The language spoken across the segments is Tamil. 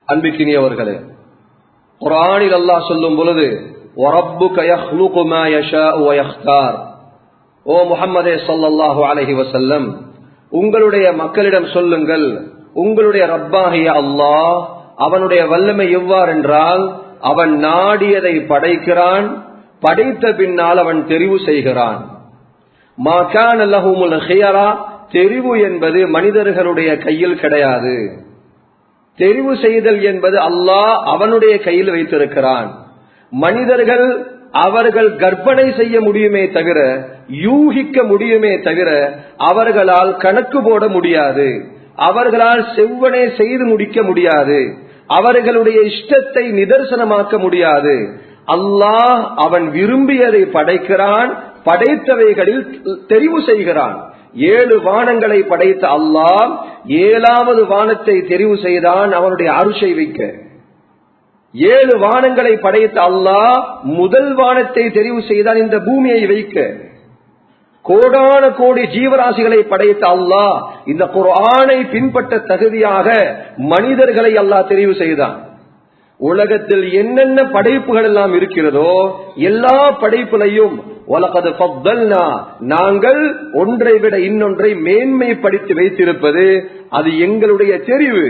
அன்பிக்கினியவர்களே குரானில் அல்லாஹ் சொல்லும் பொழுது وَرَبُّكَ يَخْلُقُ مَا يَشَاءُ وَيَخْتَارُ ஓ முஹம்மதே ஸல்லல்லாஹு அலைஹி வஸல்லம் உங்களுடைய மக்களிடம் சொல்லுங்கள் உங்களுடைய ரப்பாகிய அல்லாஹ் அவனுடைய வல்லமை எவ்வாறென்றால் அவன் நாடியதை படைக்கிறான் படைத்த பின்னால் அவன் தெரிவு செய்கிறான் மாகான் லஹுமுல் ஹியரா தெரிவு என்பது மனிதர்களுடைய கையில் கிடையாது தெரிவு செய்தல் என்பது அல்லாஹ் அவனுடைய கையில் வைத்திருக்கிறான் மனிதர்கள் அவர்கள் கற்பனை செய்ய முடியுமே தவிர யூகிக்க முடியுமே தவிர அவர்களால் கணக்கு போட முடியாது அவர்களால் செவ்வனே செய்து முடிக்க முடியாது அவர்களுடைய இஷ்டத்தை நிதர்சனமாக்க முடியாது அல்லாஹ் அவன் விரும்பியதை படைக்கிறான் படைத்தவைகளில் தெரிவு செய்கிறான் ஏழு வானங்களை படைத்த அல்லாஹ் ஏழாவது வானத்தை தெரிவு செய்தான் அவனுடைய அருஷை வைக்க ஏழு வானங்களை படைத்த அல்லாஹ் முதல் வானத்தை தெரிவு செய்தான் இந்த பூமியை வைக்க கோடான கோடி ஜீவராசிகளை படைத்த அல்லாஹ் இந்த குரானை பின்பற்ற தகுதியாக மனிதர்களை அல்லாஹ் தெரிவு செய்தான் உலகத்தில் என்னென்ன படைப்புகள் எல்லாம் இருக்கிறதோ எல்லா படைப்புலையும் உலகது நாங்கள் ஒன்றை விட இன்னொன்றை மேன்மைப்படுத்தி வைத்திருப்பது அது எங்களுடைய தெரிவு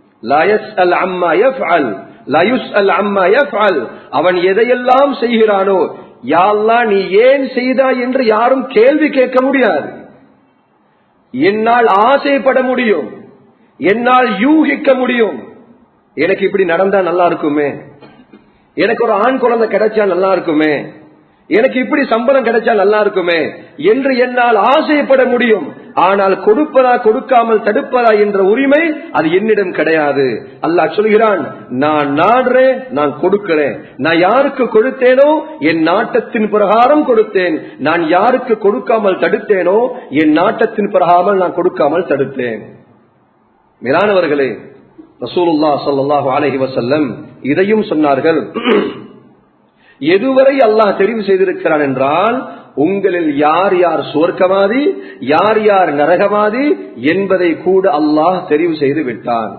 அவன் எதையெல்லாம் செய்கிறானோ யாழ்லா நீ ஏன் செய்தாய் என்று யாரும் கேள்வி கேட்க முடியாது என்னால் ஆசைப்பட முடியும் என்னால் யூகிக்க முடியும் எனக்கு இப்படி நடந்தா நல்லா இருக்குமே எனக்கு ஒரு ஆண் குழந்தை கிடைச்சா நல்லா இருக்குமே எனக்கு இப்படி சம்பளம் கிடைச்சா நல்லா இருக்குமே என்று என்னால் ஆசைப்பட முடியும் ஆனால் கொடுப்பதா கொடுக்காமல் தடுப்பதா என்ற உரிமை அது என்னிடம் கிடையாது அல்லாஹ் சொல்கிறான் நான் நாடுறேன் நான் கொடுக்கிறேன் நான் யாருக்கு கொடுத்தேனோ என் நாட்டத்தின் பிரகாரம் கொடுத்தேன் நான் யாருக்கு கொடுக்காமல் தடுத்தேனோ என் நாட்டத்தின் பிரகாரம் நான் கொடுக்காமல் தடுத்தேன் மேலானவர்களே ரசூலுல்லா சல்லாஹூ அலஹி வசல்லம் இதையும் சொன்னார்கள் எதுவரை அல்லாஹ் தெரிவு செய்திருக்கிறான் என்றால் உங்களில் யார் யார் சுவர்க்கவாதி யார் யார் நரகவாதி என்பதை கூட அல்லாஹ் தெரிவு செய்து விட்டான்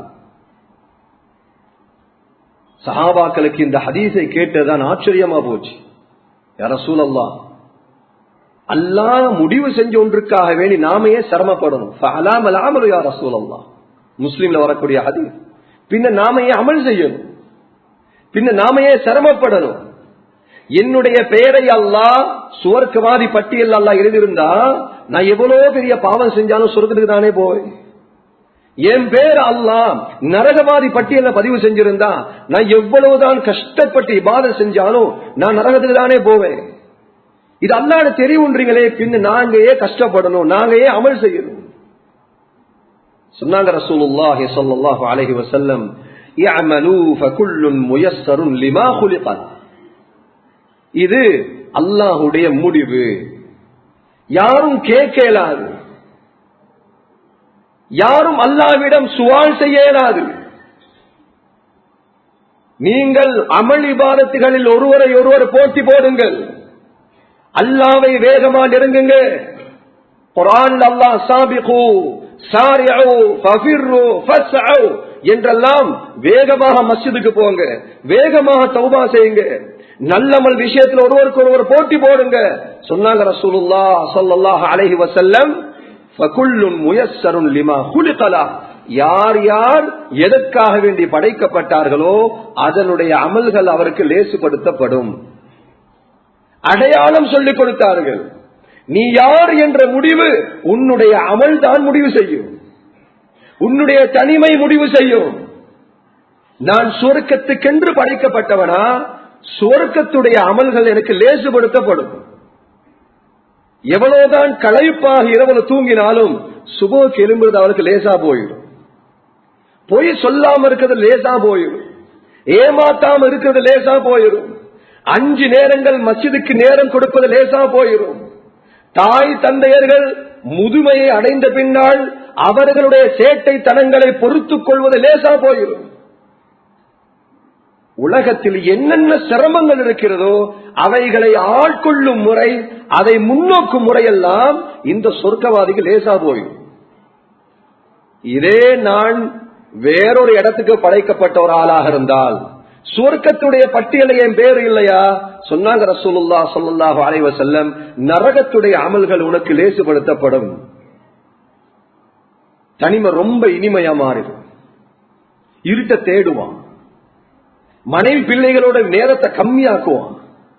சஹாபாக்களுக்கு இந்த ஹதீஸை கேட்டதான் ஆச்சரியமா போச்சு யார சூழல்லா அல்லாஹ் முடிவு செஞ்ச ஒன்றுக்காக வேண்டி நாமையே சிரமப்படணும் அலாமல் யார சூழல்லா முஸ்லீம்ல வரக்கூடிய ஹதீஸ் பின்ன நாமையே அமல் செய்யணும் பின்ன நாமையே சிரமப்படணும் என்னுடைய பெயரை அல்லா சுவர்க்கவாதி பட்டியல் அல்லா எழுதியிருந்தா நான் எவ்வளவு பெரிய பாவம் செஞ்சாலும் சொர்க்கத்துக்கு தானே போய் என் பேர் அல்லா நரகவாதி பட்டியல பதிவு செஞ்சிருந்தா நான் எவ்வளவுதான் கஷ்டப்பட்டு இபாத செஞ்சாலும் நான் நரகத்துக்கு தானே போவேன் இது அல்லாட தெரிவுன்றீங்களே பின்ன நாங்க ஏன் கஷ்டப்படணும் நாங்க ஏன் அமல் செய்யணும் சொன்னாங்க ரசூலுல்லாஹி ஸல்லல்லாஹு அலைஹி வஸல்லம் இஅமலு ஃபகுல்லுன் முயஸ்ஸருன் லிமா குலிகத் இது அல்லாஹுடைய முடிவு யாரும் கேட்கலாது யாரும் அல்லாவிடம் சுவால் செய்ய இயலாது நீங்கள் அமல் இபாதத்துகளில் ஒருவரை ஒருவர் போட்டி போடுங்கள் அல்லாவை வேகமா நெருங்குங்க குரான் அல்லாஹ் சாபிகு என்றெல்லாம் வேகமாக மஸ்ஜிதுக்கு போங்க வேகமாக தௌபா செய்யுங்க நல்லமல் விஷயத்துல ஒருவருக்கு ஒருவர் போட்டி போடுங்க சொன்னாங்க ரசூலுல்லா சொல்லல்லாஹ் அலைஹி வசல்லம் முயஸ்ஸருன் லிமா குலிகலா யார் யார் எதற்காக வேண்டி படைக்கப்பட்டார்களோ அதனுடைய அமல்கள் அவருக்கு லேசுபடுத்தப்படும் அடையாளம் சொல்லிக் கொடுத்தார்கள் நீ யார் என்ற முடிவு உன்னுடைய அமல் தான் முடிவு செய்யும் உன்னுடைய தனிமை முடிவு செய்யும் நான் சுவர்க்கத்துக்கென்று படைக்கப்பட்டவனா சுவர்க்கத்துடைய அமல்கள் எனக்கு லேசுபடுத்தப்படும் எவ்வளவுதான் களைப்பாக இரவுல தூங்கினாலும் சுபோக்கு எலும்புறது அவளுக்கு லேசா போயிடும் பொய் சொல்லாம இருக்கிறது லேசா போயிடும் ஏமாத்தாம இருக்கிறது லேசா போயிடும் அஞ்சு நேரங்கள் மசிதுக்கு நேரம் கொடுப்பது லேசா போயிடும் தாய் தந்தையர்கள் முதுமையை அடைந்த பின்னால் அவர்களுடைய சேட்டை தனங்களை பொறுத்துக் கொள்வது லேசா போயிடும் உலகத்தில் என்னென்ன சிரமங்கள் இருக்கிறதோ அவைகளை ஆட்கொள்ளும் முறை அதை முன்னோக்கும் முறையெல்லாம் இந்த சொர்க்கவாதிக்கு லேசா போயும் இதே நான் வேறொரு இடத்துக்கு படைக்கப்பட்ட ஒரு ஆளாக இருந்தால் சுவர்க்கத்துடைய பட்டியல என் பேர் இல்லையா சொன்னாங்க ரசூலுல்லா சொல்லுல்லாஹு அலைவ செல்லம் நரகத்துடைய அமல்கள் உனக்கு லேசுபடுத்தப்படும் தனிமை ரொம்ப இனிமையா மாறிடும் இருட்ட தேடுவான் மனைவி பிள்ளைகளோட நேரத்தை கம்மியாக்குவான்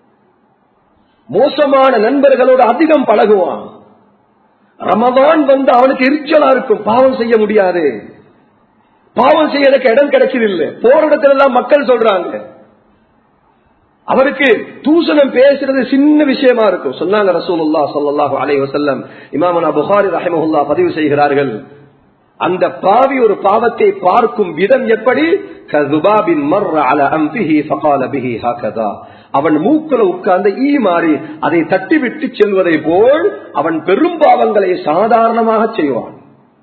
மோசமான நண்பர்களோட அதிகம் பழகுவான் ரமதான் வந்து அவனுக்கு எரிச்சலா இருக்கும் பாவம் செய்ய முடியாது பாவம் செய்யறதுக்கு இடம் கிடைச்சதில்லை போற இடத்துல எல்லாம் மக்கள் சொல்றாங்க அவருக்கு தூசணம் பேசுறது சின்ன விஷயமா இருக்கும் சொன்னாங்க ரசூலுல்லா சொல்லல்லாஹு அலைஹி வஸல்லம் இமாமனா புகாரி ரஹிமஹுல்லா பதிவு செய்கிறார்கள் அந்த பாவி ஒரு பாவத்தை பார்க்கும் விதம் எப்படி கதுபாபின் மர்ற அல அம்பிஹி ஃபகால பிஹி ஹகதா அவன் மூக்குல உட்கார்ந்த ஈ மாறி அதை தட்டிவிட்டு செல்வதை போல் அவன் பெரும் பாவங்களை சாதாரணமாக செய்வான்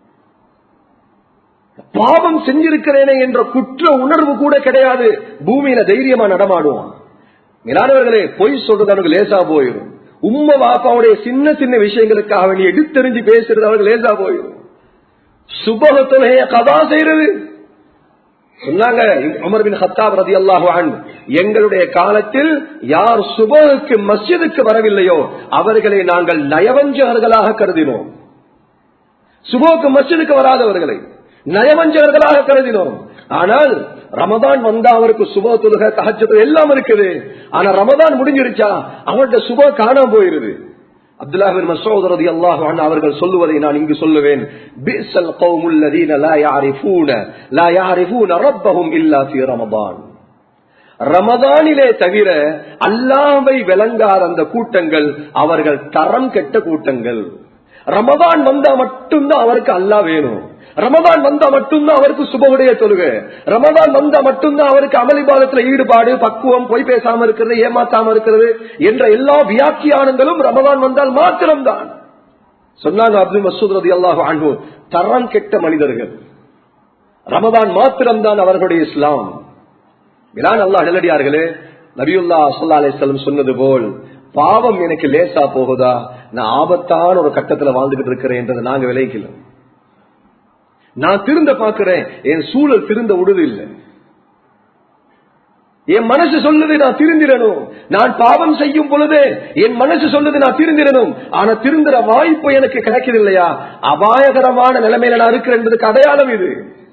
பாவம் செஞ்சிருக்கிறேனே என்ற குற்ற உணர்வு கூட கிடையாது பூமியில தைரியமா நடமாடுவான் மிலானவர்களே பொய் சொல்றது அவனுக்கு லேசா போயிடும் உம்ம வாப்பாவுடைய சின்ன சின்ன விஷயங்களுக்காக வேண்டி எடுத்தெறிஞ்சு பேசுறது அவனுக்கு லேசா போயிடும் சுபகத்துலைய கதா செய்யறது சொன்னாங்க உமர் பின் ஹத்தாப் ரதி அல்லாஹான் எங்களுடைய காலத்தில் யார் சுபகுக்கு மஸ்ஜிதுக்கு வரவில்லையோ அவர்களை நாங்கள் நயவஞ்சகர்களாக கருதினோம் சுபோக்கு மஸ்ஜிதுக்கு வராதவர்களை நயவஞ்சகர்களாக கருதினோம் ஆனால் ரமதான் வந்தா அவருக்கு சுப தொழுக தகச்சது எல்லாம் இருக்குது ஆனா ரமதான் முடிஞ்சிருச்சா அவர்கிட்ட சுப காணாம போயிருது அப்துல்லாஹின் மசூத் ரதி அல்லாஹ் அவர்கள் சொல்லுவதை நான் இங்கு சொல்லுவேன் பிஸல் கௌமுல் லதீன லா யாரிஃபூன லா யாரிஃபூன ரப்பஹும் இல்லா ஃபீ ரமதான் ரமதானிலே தவிர அல்லாவை விளங்காத அந்த கூட்டங்கள் அவர்கள் தரம் கெட்ட கூட்டங்கள் ரமதான் வந்தா மட்டும்தான் அவருக்கு அல்லா வேணும் ரமதான் வந்தா மட்டும்தான் அவருக்கு சுபவுடைய தொழுகை ரமதான் வந்தா மட்டும்தான் அவருக்கு அமளிபாலத்துல ஈடுபாடு பக்குவம் பொய் பேசாம இருக்கிறது ஏமாத்தாம இருக்கிறது என்ற எல்லா வியாக்கியானங்களும் ரமதான் வந்தால் மாத்திரம்தான் சொன்னாங்க அப்துல் மசூத் ரதி அல்லாஹு அன்பு தரம் கெட்ட மனிதர்கள் ரமதான் மாத்திரம்தான் அவர்களுடைய இஸ்லாம் இதான் அல்லா நிலடியார்களே நபியுல்லா சொல்லா அலிஸ்லம் சொன்னது போல் பாவம் எனக்கு லேசா போகுதா நான் ஆபத்தான ஒரு கட்டத்துல வாழ்ந்துகிட்டு இருக்கிறேன் என்றதை நாங்க விளைக்கல நான் திருந்த பாக்குறேன் என் சூழல் திருந்த விடுது இல்லை என் மனசு சொல்லுது நான் திருந்திடணும் நான் பாவம் செய்யும் பொழுது என் மனசு சொல்லுது நான் திருந்திடணும் ஆனா திருந்துற வாய்ப்பு எனக்கு கிடைக்குது இல்லையா அபாயகரமான நிலைமையில நான் இருக்கிறேன் என்பதுக்கு அடையாளம் இது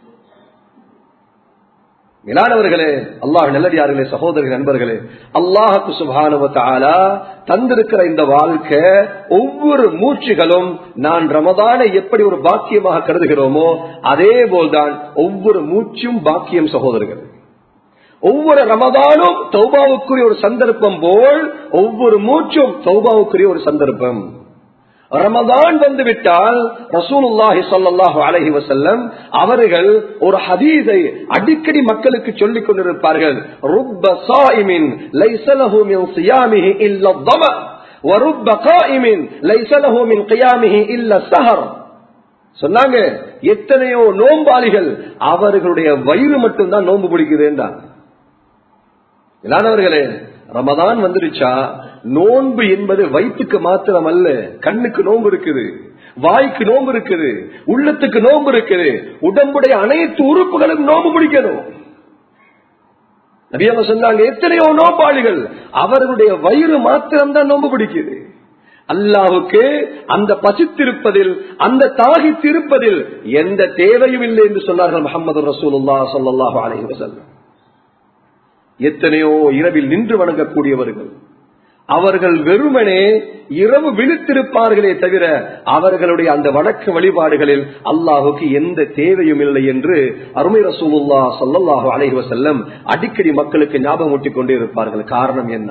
மேலானவர்களே அல்லாஹ் நல்லடியார்களே சகோதர நண்பர்களே அல்லாஹுக்கு சுபானுவத்தாலா தந்திருக்கிற இந்த வாழ்க்கை ஒவ்வொரு மூச்சுகளும் நான் ரமதானை எப்படி ஒரு பாக்கியமாக கருதுகிறோமோ அதே போல்தான் ஒவ்வொரு மூச்சும் பாக்கியம் சகோதரர்கள் ஒவ்வொரு ரமதானும் தௌபாவுக்குரிய ஒரு சந்தர்ப்பம் போல் ஒவ்வொரு மூச்சும் தௌபாவுக்குரிய ஒரு சந்தர்ப்பம் ரமதான் வந்துவிட்டால் ரசூலுல்லாஹி சொல்லல்லாஹு அலஹி வசல்லம் அவர்கள் ஒரு ஹதீதை அடிக்கடி மக்களுக்கு சொல்லிக் கொண்டிருப்பார்கள் ருப்ப சாயிமின் லைசலஹு மின் சியாமிஹி இல்ல தம ورب قائم ليس له من قيامه الا السهر சொன்னாங்க எத்தனையோ நோம்பாளிகள் அவர்களுடைய வயிறு மட்டும்தான் நோன்பு பிடிக்குதுன்றாங்க இல்லாதவர்களே ரமதான் வந்துருச்சா நோன்பு என்பது வயிற்றுக்கு மாத்திரம் அல்ல கண்ணுக்கு நோன்பு இருக்குது வாய்க்கு நோன்பு இருக்குது உள்ளத்துக்கு நோன்பு இருக்குது உடம்புடைய அனைத்து உறுப்புகளும் நோன்பு பிடிக்கணும் நபியவங்க சொன்னாங்க எத்தனையோ நோம்பாளிகள் அவர்களுடைய வயிறு மாத்திரம் தான் நோன்பு பிடிக்குது அல்லாவுக்கு அந்த பசித்திருப்பதில் அந்த தாகித்திருப்பதில் எந்த தேவையும் இல்லை என்று சொன்னார்கள் முகமது ரசூலுல்லா சொல்லாஹு அலஹி வசல்லம் எத்தனையோ இரவில் நின்று வணங்கக்கூடியவர்கள் அவர்கள் வெறுமனே இரவு விழித்திருப்பார்களே தவிர அவர்களுடைய அந்த வணக்க வழிபாடுகளில் அல்லாஹுக்கு எந்த தேவையும் இல்லை என்று அருமை ரசூலுல்லா சொல்லல்லாஹு அலைஹி வசல்லம் அடிக்கடி மக்களுக்கு ஞாபகம் ஊட்டிக் கொண்டே இருப்பார்கள் காரணம் என்ன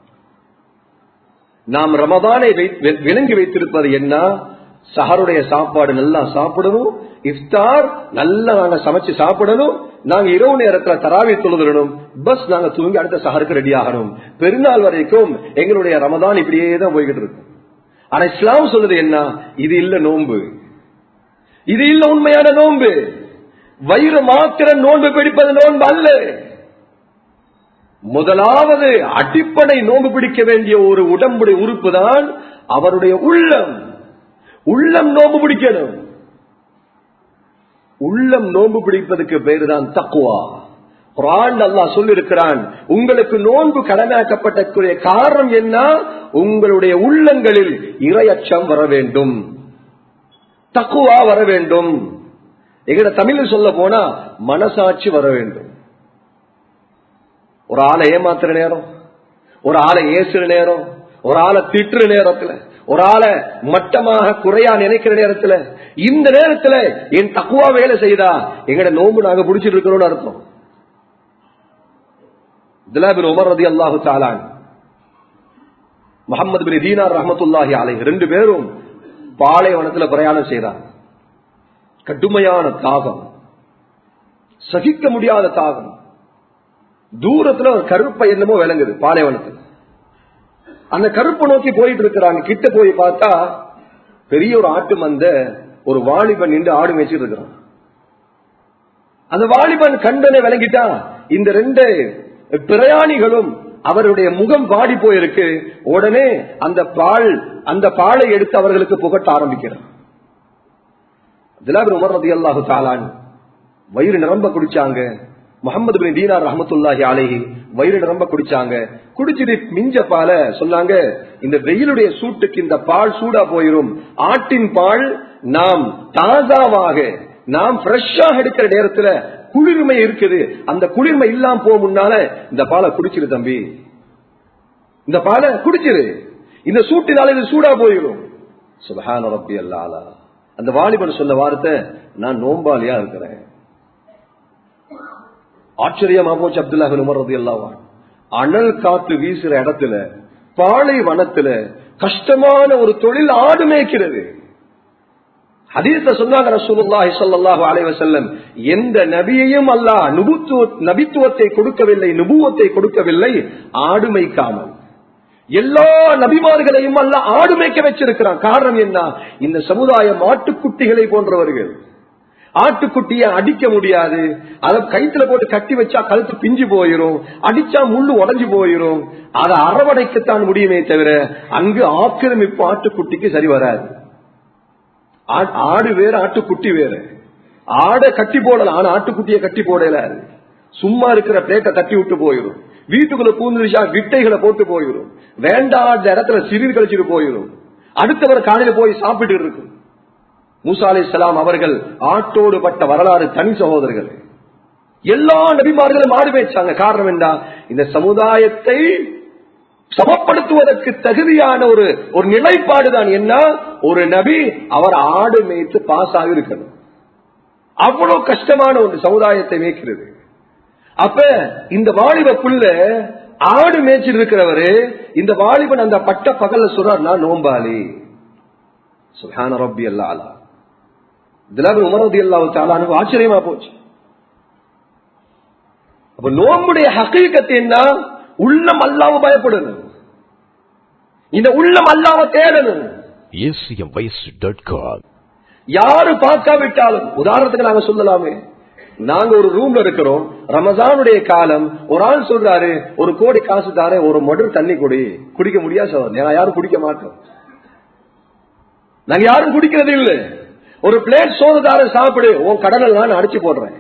நாம் ரமதானை விளங்கி வைத்திருப்பது என்ன சஹருடைய சாப்பாடு நல்லா சாப்பிடணும் இஃப்தார் நல்லா நாங்க சமைச்சு சாப்பிடணும் நாங்க இரவு நேரத்துல தராவி தொழுதணும் பஸ் நாங்க தூங்கி அடுத்த சஹருக்கு ரெடி ஆகணும் பெருநாள் வரைக்கும் எங்களுடைய ரமதான் இப்படியே தான் போய்கிட்டு இருக்கும் ஆனா இஸ்லாம் சொல்றது என்ன இது இல்ல நோன்பு இது இல்ல உண்மையான நோன்பு வயிறு மாத்திரம் நோன்பு பிடிப்பது நோன்பு அல்ல முதலாவது அடிப்படை நோன்பு பிடிக்க வேண்டிய ஒரு உடம்புடைய உறுப்பு தான் அவருடைய உள்ளம் உள்ளம் நோம்பு பிடிக்கணும் உள்ளம் நோன்பு பிடிப்பதற்கு பேரு தான் தக்குவா குரான் அல்லாஹ் சொல்லிருக்கிறான் உங்களுக்கு நோன்பு கடமையாக்கப்பட்ட காரணம் என்ன உங்களுடைய உள்ளங்களில் இரையச்சம் வர வேண்டும் தக்குவா வர வேண்டும் எங்கட தமிழில் சொல்ல போனா மனசாட்சி வர வேண்டும் ஒரு ஆளை ஏமாத்துற நேரம் ஒரு ஆளை ஏசுற நேரம் ஒரு ஆளை திட்டுற நேரத்துல ஒரு ஆளை மட்டமாக குறையா நினைக்கிற நேரத்துல இந்த நேரத்துல என் தக்குவா வேலை செய்தா எங்கட நோம்பு நாங்க பிடிச்சிட்டு இருக்கிறோம்னு அர்த்தம் திலாபின் உமர் ரதி அல்லாஹு தாலான் முகமது பின் தீனார் ரஹமத்துல்லாஹி அலை ரெண்டு பேரும் பாலைவனத்துல பிரயாணம் செய்தார் கடுமையான தாகம் சகிக்க முடியாத தாகம் தூரத்துல ஒரு கருப்பை என்னமோ விளங்குது பாலைவனத்துல அந்த கருப்பை நோக்கி போயிட்டு இருக்கிறாங்க கிட்ட போய் பார்த்தா பெரிய ஒரு ஆட்டு மந்த ஒரு வாலிபன் நின்று ஆடு மேய்ச்சிட்டு இருக்கிறான் அந்த வாலிபன் கண்டனை விளங்கிட்டா இந்த ரெண்டு பிரயாணிகளும் அவருடைய முகம் வாடி போயிருக்கு உடனே அந்த பால் அந்த பாலை எடுத்து அவர்களுக்கு புகட்ட ஆரம்பிக்கிறார் திலாபின் உமர் ரதி அல்லாஹு தாலான் வயிறு நிரம்ப குடிச்சாங்க முகமது பின் தீனார் ரஹமத்துல்லாஹி அலைஹி வயிறு நிரம்ப குடிச்சாங்க குடிச்சிட்டு மிஞ்ச பால சொன்னாங்க இந்த வெயிலுடைய சூட்டுக்கு இந்த பால் சூடா போயிரும் ஆட்டின் பால் நாம் தாசாவாக நாம் ஃப்ரெஷ்ஷாக எடுக்கிற நேரத்துல குளிர்மை இருக்குது அந்த குளிர்மை இல்லாம போக முன்னால இந்த பாலை குடிச்சிரு தம்பி இந்த பாலை குடிச்சிரு இந்த சூட்டினால இது சூடா போயிடும் சுபஹான ரப்பி அல்லாலா அந்த வாலிபன் சொன்ன வார்த்தை நான் நோம்பாலியா இருக்கிறேன் ஆச்சரியமா போச்சு அப்துல்லா உமர் ரதி அல்லாவா அனல் காத்து வீசுற இடத்துல பாலை வனத்துல கஷ்டமான ஒரு தொழில் ஆடு மேய்க்கிறது ஹதீஸ்ல சொன்னாங்க ரசூலுல்லாஹி ஸல்லல்லாஹு அலைஹி வஸல்லம் எந்த நபியையும் அல்லாஹ் நுபுத்துவ நபித்துவத்தை கொடுக்கவில்லை நுபுவத்தை கொடுக்கவில்லை ஆடு மேய்க்காமல் எல்லா நபிமார்களையும் அல்ல ஆடு மேய்க்க வச்சிருக்கிறான் காரணம் என்ன இந்த சமுதாயம் ஆட்டுக்குட்டிகளை போன்றவர்கள் ஆட்டுக்குட்டிய அடிக்க முடியாது அதை கைத்துல போட்டு கட்டி வச்சா கழுத்து பிஞ்சு போயிரும் அடிச்சா முள்ளு உடஞ்சு போயிரும் அதை அரவணைக்கத்தான் முடியுமே தவிர அங்கு ஆக்கிரமிப்பு ஆட்டுக்குட்டிக்கு சரி வராது ஆடு வேறு ஆட்டுக்குட்டி வேறு ஆடை கட்டி போடலாம் ஆனா ஆட்டுக்குட்டியை கட்டி போடல சும்மா இருக்கிற பிளேட்டை தட்டி விட்டு போயிடும் வீட்டுக்குள்ள பூந்துச்சா விட்டைகளை போட்டு போயிடும் வேண்டாத இடத்துல சிறிது கழிச்சுட்டு போயிடும் அடுத்தவர் காலையில போய் சாப்பிட்டு இருக்கு மூசா அலை சலாம் அவர்கள் ஆட்டோடு பட்ட வரலாறு தனி சகோதரர்கள் எல்லா நபிமார்களும் ஆடு பேச்சாங்க காரணம் என்ன இந்த சமுதாயத்தை சமப்படுத்துவதற்கு தகுதியான ஒரு ஒரு நிலைப்பாடுதான் என்ன ஒரு நபி அவர் ஆடு மேய்த்து பாஸ் ஆகிருக்கணும் அவ்வளவு கஷ்டமான ஒரு சமுதாயத்தை மேய்க்கிறது அப்ப இந்த வாலிப புள்ள ஆடு மேய்ச்சிட்டு இருக்கிறவரு இந்த வாலிபன் அந்த பட்ட பகல்ல சொல்றார் நான் நோம்பாளி சுஹான ரப்பி அல்லாலா இதெல்லாம் உமரதி அல்லாவு ஆச்சரியமா போச்சு அப்ப நோம்புடைய ஹக்கீக்கத்து என்ன உள்ளம் அல்லாவ பயப்படணும் இந்த உள்ளம் அல்லாவ தேடணும் acmvoice.com யாரு பார்க்காவிட்டாலும் உதாரணத்துக்கு நாங்க சொல்லலாமே நாங்க ஒரு ரூம்ல இருக்கிறோம் ரமசானுடைய காலம் ஒரு ஆள் சொல்றாரு ஒரு கோடி காசு தாரே ஒரு மடு தண்ணி குடி குடிக்க முடியாது சார் நான் யாரும் குடிக்க மாட்டோம் நாங்க யாரும் குடிக்கிறது இல்ல ஒரு பிளேட் சோறு தார சாப்பிடு உன் கடனை நான் அடிச்சு போடுறேன்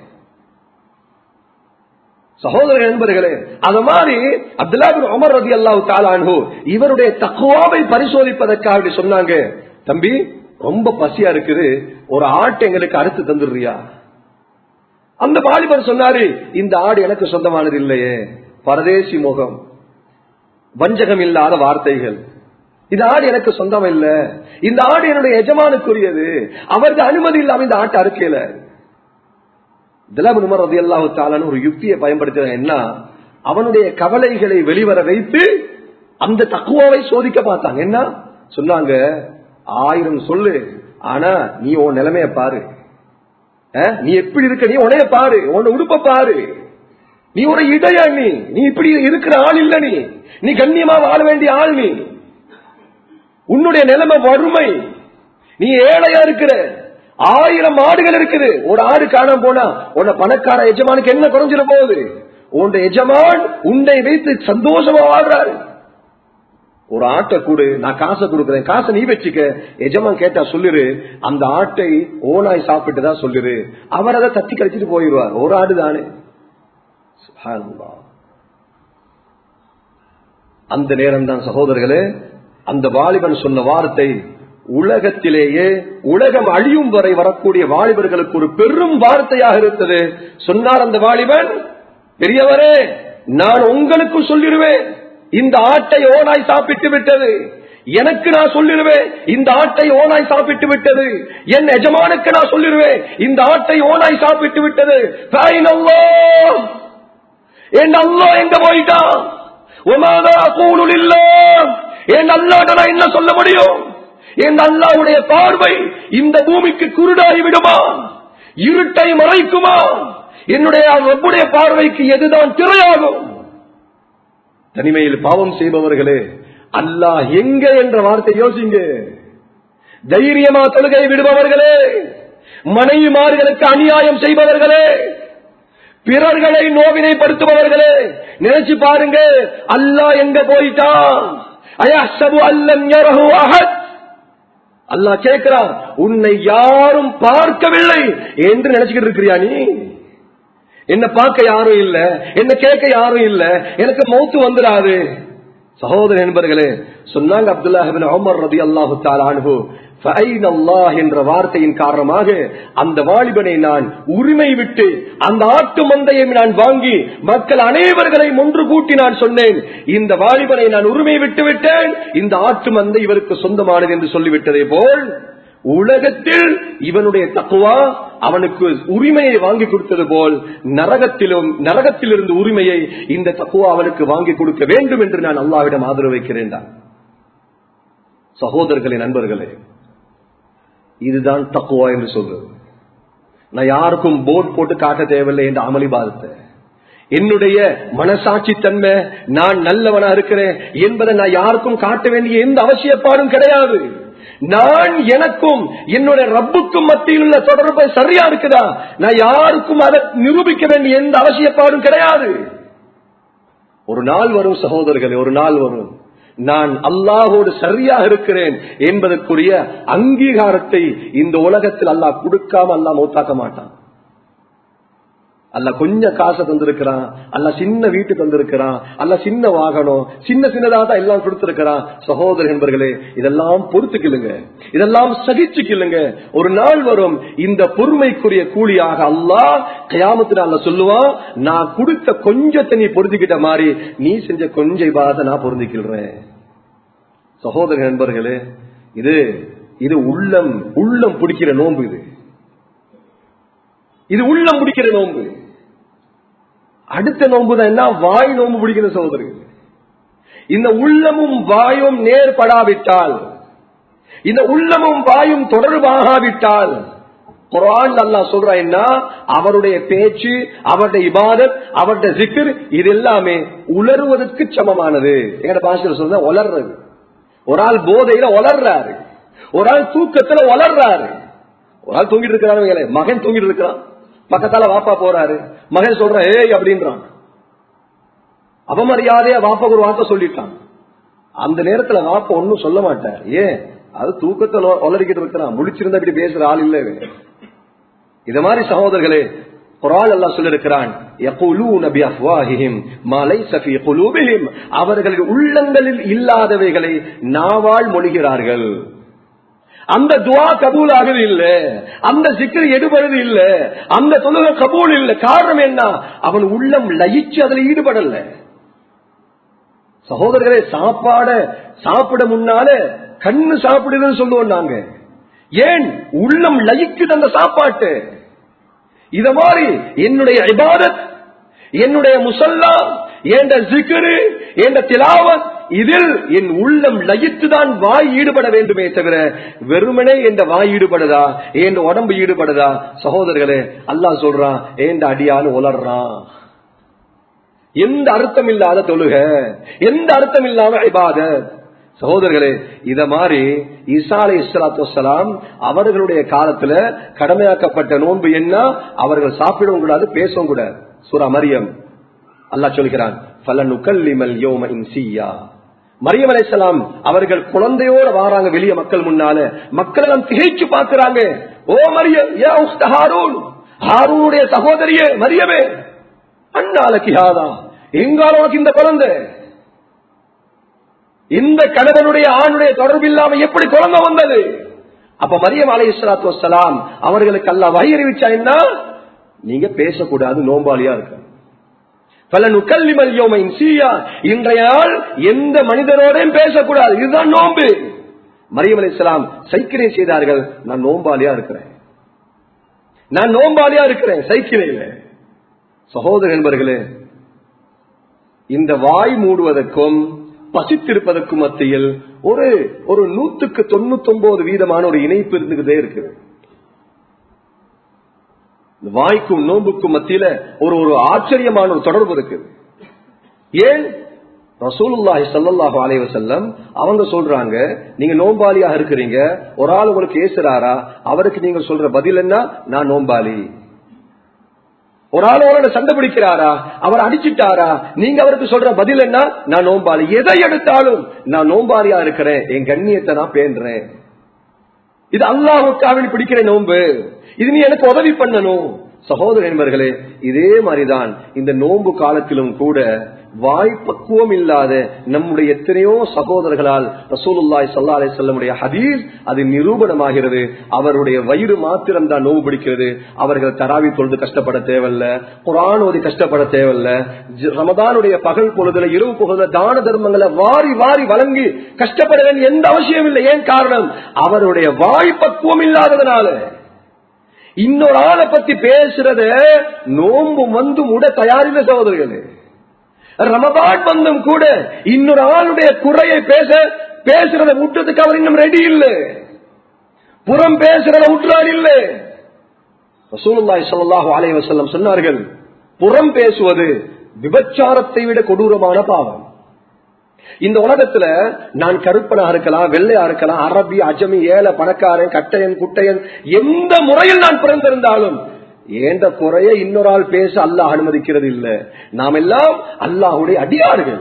சகோதர நண்பர்களே அது மாதிரி அப்துல்லாபின் உமர் ரதி அல்லாஹு தாலானு இவருடைய தக்குவாவை பரிசோதிப்பதற்காக இப்படி சொன்னாங்க தம்பி ரொம்ப பசியா இருக்குது ஒரு ஆட்டை எங்களுக்கு அறுத்து தந்துடுறியா அந்த வாலிபர் சொன்னாரு இந்த ஆடு எனக்கு சொந்தமானது இல்லையே பரதேசி முகம் வஞ்சகம் இல்லாத வார்த்தைகள் இந்த ஆடு எனக்கு சொந்தம் இல்ல இந்த ஆடு என்னுடைய எஜமானுக்குரியது அவரது அனுமதி இல்லாம இந்த ஆட்டை அறுக்கல திலபு ரதி அல்லாஹு தாலான்னு ஒரு யுக்தியை பயன்படுத்துற என்ன அவனுடைய கவலைகளை வெளிவர வைத்து அந்த தக்குவாவை சோதிக்க பார்த்தாங்க என்ன சொன்னாங்க ஆயிரம் சொல்லு ஆனா நீ உன் நிலைமைய பாரு அஹ், நீ எப்படி இருக்க நீ உனைய பாரு உன்னை உடுப்ப பாரு நீ ஒரு இடையா நீ நீ இப்படி இருக்கிற ஆள் இல்ல நீ நீ கண்ணியமா வாழ வேண்டிய ஆள் நீ உன்னுடைய நிலைமை வறுமை நீ ஏழையா இருக்கிற ஆயிரம் ஆடுகள் இருக்குது ஒரு ஆடு காணாம போனா உன்னை பணக்கார எஜமானுக்கு என்ன குறைஞ்சிட போகுது உன்னுடைய எஜமான் உன்னை வைத்து சந்தோஷமா வாழ்றாரு ஒரு ஆட்டை கூடு நான் காசை கொடுக்குறேன் காசை நீ வச்சுக்க எஜமான் கேட்டா சொல்லிரு அந்த ஆட்டை ஓனாய் சாப்பிட்டு தான் சொல்லிரு அவர் அதை தத்தி கழிச்சிட்டு போயிடுவார் ஒரு ஆடு தானே சுப்ஹானல்லாஹ். அந்த நேரம் தான் சகோதரர்களே அந்த வாலிபன் சொன்ன வார்த்தை உலகத்திலேயே உலகம் அழியும் வரை வரக்கூடிய வாலிபர்களுக்கு ஒரு பெரும் வார்த்தையாக இருந்தது சொன்னார் அந்த வாலிபன் பெரியவரே நான் உங்களுக்கு சொல்லிடுவேன் இந்த ஆட்டை ஓனாய் சாப்பிட்டு விட்டது எனக்கு நான் சொல்லிடுவேன் இந்த ஆட்டை ஓனாய் சாப்பிட்டு விட்டது என் எஜமானுக்கு நான் சொல்லிடுவேன் இந்த ஆட்டை ஓனாய் சாப்பிட்டு விட்டது ஃபைன் அல்லாஹ். என் அல்லா எங்க போயிட்டான் உமாதா கூணுல் இல்ல என் அல்லாட நான் என்ன சொல்ல முடியும் என் அல்லாவுடைய பார்வை இந்த பூமிக்கு குருடாகி விடுமா இருட்டை மறைக்குமா என்னுடைய ரப்புடைய பார்வைக்கு எதுதான் திரையாகும் தனிமையில் பாவம் செய்பவர்களே அல்லாஹ் எங்க என்ற வார்த்தை யோசிங்க தைரியமா தொழுகை விடுபவர்களே மனைவிமார்களுக்கு அநியாயம் செய்பவர்களே பிறர்களை நோவினைப்படுத்துபவர்களே நினைச்சு பாருங்க அல்லாஹ் எங்க போயிட்டான் அயஹ்சபு அல்லம் யரஹு அஹத் அல்லாஹ் கேட்கிறான் உன்னை யாரும் பார்க்கவில்லை என்று நினைச்சுக்கிட்டு இருக்கிறியா நீ என்ன பார்க்க யாரும் இல்ல என்ன கேட்க யாரும் இல்ல எனக்கு மௌத்து வந்துடாது சகோதர நண்பர்களே சொன்னாங்க அப்துல்லாஹிபின் உமர் ரதி அல்லாஹு தாலானு அல்லாஹ் என்ற வார்த்தையின் காரணமாக அந்த வாலிபனை நான் உரிமை விட்டு அந்த ஆட்டு மந்தையை நான் வாங்கி மக்கள் அனைவர்களையும் ஒன்று கூட்டி நான் சொன்னேன் இந்த வாலிபனை நான் உரிமை விட்டு விட்டேன் இந்த ஆட்டு மந்தை இவருக்கு சொந்தமானது என்று சொல்லிவிட்டதே போல் உலகத்தில் இவனுடைய தக்குவா அவனுக்கு உரிமையை வாங்கி கொடுத்தது போல் நரகத்திலும் நரகத்திலிருந்து உரிமையை இந்த தக்குவா அவனுக்கு வாங்கி கொடுக்க வேண்டும் என்று நான் அல்லாவிடம் ஆதரவு வைக்கிறேன் சகோதரர்களே நண்பர்களே இதுதான் தக்குவா என்று சொல்றது நான் யாருக்கும் போர்ட் போட்டு காட்ட தேவையில்லை என்ற அமளி பாதத்தை என்னுடைய மனசாட்சி தன்மை நான் நல்லவனா இருக்கிறேன் என்பதை நான் யாருக்கும் காட்ட வேண்டிய எந்த அவசியப்பாடும் கிடையாது நான் எனக்கும் என்னுடைய ரப்புக்கும் மத்தியில் உள்ள தொடர்பு சரியா இருக்குதா நான் யாருக்கும் அதை நிரூபிக்க வேண்டிய எந்த அவசியப்பாடும் கிடையாது ஒரு நாள் வரும் சகோதரர்களே ஒரு நாள் வரும் நான் அல்லாஹோடு சரியாக இருக்கிறேன் என்பதற்குரிய அங்கீகாரத்தை இந்த உலகத்தில் அல்லாஹ் கொடுக்காம அல்லாஹ் மௌத்தாக்க மாட்டான் அல்ல கொஞ்சம் காசை தந்திருக்கிறான் அல்ல சின்ன வீட்டு தந்திருக்கிறான் அல்ல சின்ன வாகனம் சின்ன சின்னதா தான் எல்லாம் கொடுத்திருக்கிறான் சகோதர என்பர்களே இதெல்லாம் பொறுத்துக்கிள்ளுங்க இதெல்லாம் சகிச்சுக்கிள்ளுங்க ஒரு நாள் வரும் இந்த பொறுமைக்குரிய கூலியாக அல்லாஹ் கயாமத்து நாள்ல சொல்லுவான் நான் கொடுத்த கொஞ்சத்தை நீ பொருந்திக்கிட்ட மாதிரி நீ செஞ்ச கொஞ்ச இபாத நான் பொருந்திக்கிறேன் சகோதர நண்பர்களே இது இது உள்ளம் உள்ளம் பிடிக்கிற நோன்பு இது இது உள்ளம் பிடிக்கிற நோன்பு அடுத்த நோன்பு தான் என்ன வாய் நோன்பு பிடிக்கிற சகோதரர்கள் இந்த உள்ளமும் வாயும் நேர்படாவிட்டால் இந்த உள்ளமும் வாயும் தொடர்பாகாவிட்டால் குரான் அல்லா சொல்ற என்ன அவருடைய பேச்சு அவருடைய இபாதத் அவருடைய சிக்கர் இது எல்லாமே உலருவதற்கு சமமானது எங்க பாஷையில் சொல்ற உலர்றது ஒரு ஆள் போதையில உலர்றாரு ஒரு ஆள் தூக்கத்துல உலர்றாரு ஒரு ஆள் தூங்கிட்டு இருக்கிறாரு மகன் தூங்கிட்டு இருக்கிறான் பக்கத்தால வாப்பா போறாரு மகன் சொல்ற ஏய் அப்படின்றான் அவமரியாதையா வாப்பா ஒரு வார்த்தை சொல்லிட்டான் அந்த நேரத்துல வாப்பா ஒன்னும் சொல்ல மாட்டார் ஏன் அது தூக்கத்துல உளறிக்கிட்டு இருக்கிறான் முடிச்சிருந்தா இப்படி பேசுற ஆள் இல்ல இத மாதிரி சகோதரர்களே குரான் அல்லா சொல்லிருக்கிறான் அவர்கள் உள்ளங்களில் இல்லாதவைகளை நாவால் மொழிகிறார்கள் அந்த துவா கபூல் ஆகுது இல்ல அந்த சிக்கல் எடுபடுது இல்ல அந்த தொழுகை கபூல் இல்ல காரணம் என்ன அவன் உள்ளம் லயிச்சு அதுல ஈடுபடல சகோதரர்களே சாப்பாட சாப்பிட முன்னால கண்ணு சாப்பிடுதுன்னு சொல்லுவோம் நாங்க ஏன் உள்ளம் லயிக்குது அந்த சாப்பாட்டு இத மாதிரி என்னுடைய இபாதத் என்னுடைய முசல்லா என்ற சிக்கரு என்ற திலாவத் இதில் என் உள்ளம் லயித்துதான் வாய் ஈடுபட வேண்டுமே தவிர வெறுமனே என்ற வாய் ஈடுபடுதா என் உடம்பு ஈடுபடுதா சகோதரர்களே அல்லாஹ் சொல்றான் ஏண்ட அடியான்னு உலர்றான் எந்த அர்த்தம் இல்லாத தொழுக எந்த அர்த்தம் இல்லாம இபாத சகோதரர்களே இத மாதிரி ஈசா அலை இஸ்லாத்து வசலாம் அவர்களுடைய காலத்துல கடமையாக்கப்பட்ட நோன்பு என்ன அவர்கள் சாப்பிடவும் கூடாது பேசவும் கூடாது சூரா மரியம் அல்லாஹ் சொல்கிறான் பலனுக்கல்லிமல் யோம இன்சியா மரியம் அலைசலாம் அவர்கள் குழந்தையோட வாராங்க வெளிய மக்கள் முன்னால மக்கள் எல்லாம் திகைச்சு பார்க்கிறாங்க ஓ மரியம் யா உஸ்த ஹாரூன் ஹாரூனுடைய சகோதரியே மரியமே அண்ணாலக்கு யாதா எங்கால உனக்கு இந்த குழந்தை இந்த கணவனுடைய ஆணுடைய தொடர்பு இல்லாம எப்படி குழந்தை வந்தது அப்ப மரியம் அலை இஸ்லாத்து வசலாம் அவர்களுக்கு அல்ல வயிறுவிச்சா என்ன நீங்க பேசக்கூடாது நோம்பாளியா இருக்க பல நுக்கல்லிமல் யோமைன் சீயா இன்றைய நாள் எந்த மனிதனோடையும் பேசக்கூடாது இதுதான் நோன்பு மரியம் அலை இஸ்லாம் சைக்கிளை செய்தார்கள் நான் நோம்பாளியா இருக்கிறேன் நான் நோம்பாளியா இருக்கிறேன் சைக்கிளையில சகோதர நண்பர்களே இந்த வாய் மூடுவதற்கும் பசித்திருப்பதற்கும் மத்தியில் ஒரு ஒரு நூத்துக்கு தொண்ணூத்தி ஒன்பது வீதமான ஒரு இணைப்பு இருந்துகிட்டே இருக்குது இந்த வாய்க்கும் நோம்புக்கும் மத்தியில ஒரு ஒரு ஆச்சரியமான ஒரு தொடர்பு இருக்குது ஏன் ரசூலுல்லாஹி ஸல்லல்லாஹு அலைஹி வஸல்லம் அவங்க சொல்றாங்க நீங்க நோம்பாளியாக இருக்கிறீங்க ஒரு ஆள் உங்களுக்கு ஏசுறாரா அவருக்கு நீங்க சொல்ற பதில் என்ன நான் நோம்பாளி ஒரு ஆளோட சண்டை பிடிக்கிறாரா அவர் அடிச்சிட்டாரா நீங்க அவருக்கு சொல்ற பதில் என்ன நான் நோம்பாளி எதை எடுத்தாலும் நான் நோம்பாளியா இருக்கிறேன் என் கண்ணியத்தை நான் பேன்றேன் இது அல்லாஹுக்காவில் பிடிக்கிற நோன்பு இது நீ எனக்கு உதவி பண்ணணும் சகோதர நண்பர்களே இதே மாதிரிதான் இந்த நோன்பு காலத்திலும் கூட வாய்ப்பக்குவம் இல்லாத நம்முடைய எத்தனையோ சகோதரர்களால் ரசூலுல்லாய் சல்லா அலை செல்லமுடைய ஹதீஸ் அது நிரூபணமாகிறது அவருடைய வயிறு மாத்திரம் தான் நோவு பிடிக்கிறது அவர்கள் தராவி தொழுது கஷ்டப்பட தேவையில்ல குரான் ஓதி கஷ்டப்பட தேவையில்ல ஜ- ரமதானுடைய பகல் பொழுதுல இரவு பொழுதுல தான தர்மங்களை வாரி வாரி வழங்கி கஷ்டப்பட வேண்டிய எந்த அவசியம் இல்லை ஏன் காரணம் அவருடைய வாய்ப்பக்குவம் இல்லாததுனால இன்னொரு ஆளை பத்தி பேசுறத நோன்பு வந்து முட தயாரில்லை சகோதரர்களே ரமதான் வந்தும் கூட இன்னொரு ஆளுடைய குறையை பேச பேசுறத விட்டதுக்கு அவர் இன்னும் ரெடி இல்லை புறம் பேசுறத விட்டுறார் இல்லை ரசூலுல்லாஹி ஸல்லல்லாஹு அலைஹி வஸல்லம் சொன்னார்கள் புறம் பேசுவது விபச்சாரத்தை விட கொடூரமான பாவம் இந்த உலகத்துல நான் கருப்பனாக இருக்கலாம் வெள்ளையா இருக்கலாம் அரபி அஜமி ஏல பணக்காரன் கட்டையன் குட்டையன் எந்த முறையில் நான் பிறந்திருந்தாலும் ஏந்த குறைய இன்னொரு ஆள் பேச அல்லாஹ் அனுமதிக்கிறது இல்ல நாம் எல்லாம் அல்லாஹுடைய அடியார்கள்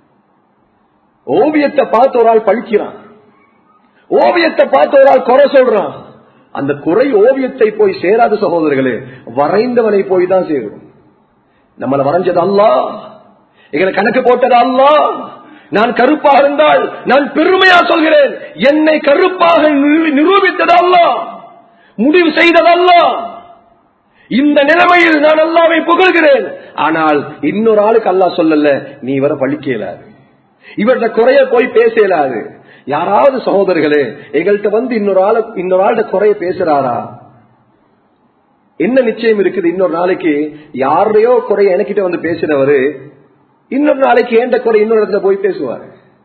ஓவியத்தை பார்த்து ஒரு ஆள் பழிக்கிறான் ஓவியத்தை பார்த்து ஒரு ஆள் குறை சொல்றான் அந்த குறை ஓவியத்தை போய் சேராத சகோதரர்களே வரைந்தவனை போய் தான் சேரும் நம்மளை வரைஞ்சது அல்லா எங்களை கணக்கு போட்டது அல்லா நான் கருப்பாக இருந்தால் நான் பெருமையா சொல்கிறேன் என்னை கருப்பாக நிரூபி- நிரூபித்தது அல்லா முடிவு செய்தது அல்லா இந்த நிலைமையில் நான் அல்லாவை புகழ்கிறேன் ஆனால் இன்னொரு ஆளுக்கு அல்லாஹ் சொல்லல நீ இவரை பழிக்க இயலாது இவர்கிட்ட குறைய போய் பேச இயலாது யாராவது சகோதரர்களே எங்கள்கிட்ட வந்து இன்னொரு ஆளு இன்னொரு ஆள்கிட்ட குறைய பேசுறாரா என்ன நிச்சயம் இருக்குது இன்னொரு நாளைக்கு யாரையோ குறைய எனக்கிட்ட வந்து பேசுறவரு இன்னொரு நாளைக்கு ஏண்ட குறை இன்னொரு இடத்துல போய் பேசுவார்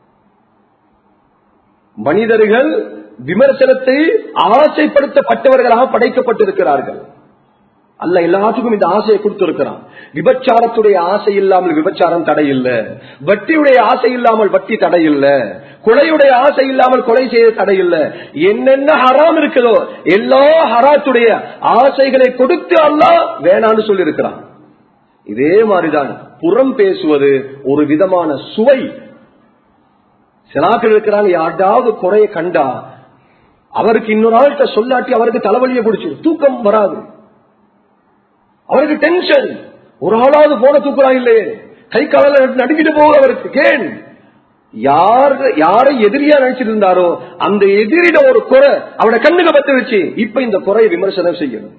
மனிதர்கள் விமர்சனத்தை ஆசைப்படுத்தப்பட்டவர்களாக படைக்கப்பட்டிருக்கிறார்கள் அல்ல எல்லாத்துக்கும் இந்த ஆசையை கொடுத்திருக்கிறான் விபச்சாரத்துடைய ஆசை இல்லாமல் விபச்சாரம் தடை இல்ல வட்டியுடைய ஆசை இல்லாமல் வட்டி தடை இல்ல கொலையுடைய ஆசை இல்லாமல் கொலை செய்ய தடை இல்ல என்னென்ன ஹராம் இருக்குதோ எல்லா ஹராத்துடைய ஆசைகளை கொடுத்து அல்லாஹ் வேணான்னு சொல்லி இருக்கிறான் இதே மாதிரிதான் புறம் பேசுவது ஒரு விதமான சுவை சிலாக்கள் இருக்கிறாங்க யாராவது குறைய கண்டா அவருக்கு இன்னொரு ஆள்கிட்ட சொல்லாட்டி அவருக்கு தலைவலியை பிடிச்சு தூக்கம் வராது அவருக்கு டென்ஷன் ஒரு ஆளாவது போன தூக்குறான் இல்லையே கை கால நடுக்கிட்டு போக அவருக்கு கேன் யார் யாரை எதிரியா நினைச்சிட்டு இருந்தாரோ அந்த எதிரிட ஒரு குறை அவனை கண்ணுக்கு பத்து வச்சு இப்ப இந்த குறையை விமர்சனம் செய்யணும்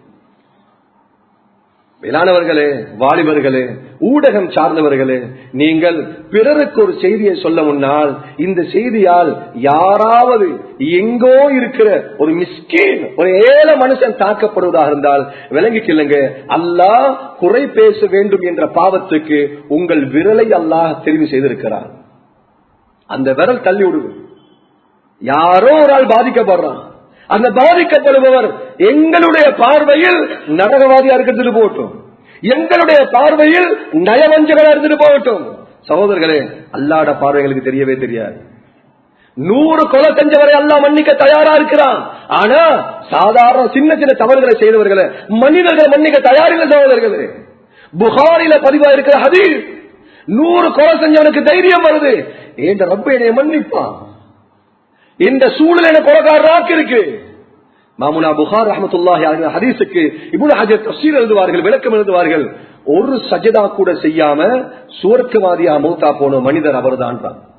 மேலானவர்களே வாலிபர்களே ஊடகம் சார்ந்தவர்களே நீங்கள் பிறருக்கு ஒரு செய்தியை சொல்ல முன்னால் இந்த செய்தியால் யாராவது எங்கோ இருக்கிற ஒரு மிஸ்கீன் ஒரு ஏழ மனுஷன் தாக்கப்படுவதாக இருந்தால் விளங்கிக்கலுங்க அல்லாஹ் குறை பேச வேண்டும் என்ற பாவத்துக்கு உங்கள் விரலை அல்லாஹ் தெரிவு செய்திருக்கிறார் அந்த விரல் தள்ளி விடுங்க யாரோ ஒரு ஆள் பாதிக்கப்படுறான் அந்த பாதிக்கப்படுபவர் எங்களுடைய பார்வையில் நரகவாதியா இருக்கிறது போகட்டும் எங்களுடைய பார்வையில் நயவஞ்சகரா இருந்துட்டு போகட்டும் சகோதரர்களே அல்லாட பார்வைகளுக்கு தெரியவே தெரியாது நூறு கொலை செஞ்சவரை அல்லா மன்னிக்க தயாரா இருக்கிறான் ஆனா சாதாரண சின்ன சின்ன தவறுகளை செய்தவர்களை மனிதர்கள் மன்னிக்க தயாரில்லை சகோதரர்களே புகாரில பதிவா இருக்கிற ஹதீஸ் நூறு கொலை செஞ்சவனுக்கு தைரியம் வருது என்ற ரப்ப என்னை மன்னிப்பான் இந்த சூழல் எனக்கு கொலகாரராக்கு இருக்கு மாமுனா புகார் ரஹமத்துல்லாஹி அலைஹி ஹதீஸுக்கு இப்னு ஹஜர் தஃசீர் எழுதுவார்கள் விளக்கம் எழுதுவார்கள் ஒரு சஜதா கூட செய்யாம சுவர்க்கவாதியா மௌத்தா போன மனிதர் அவர்தான்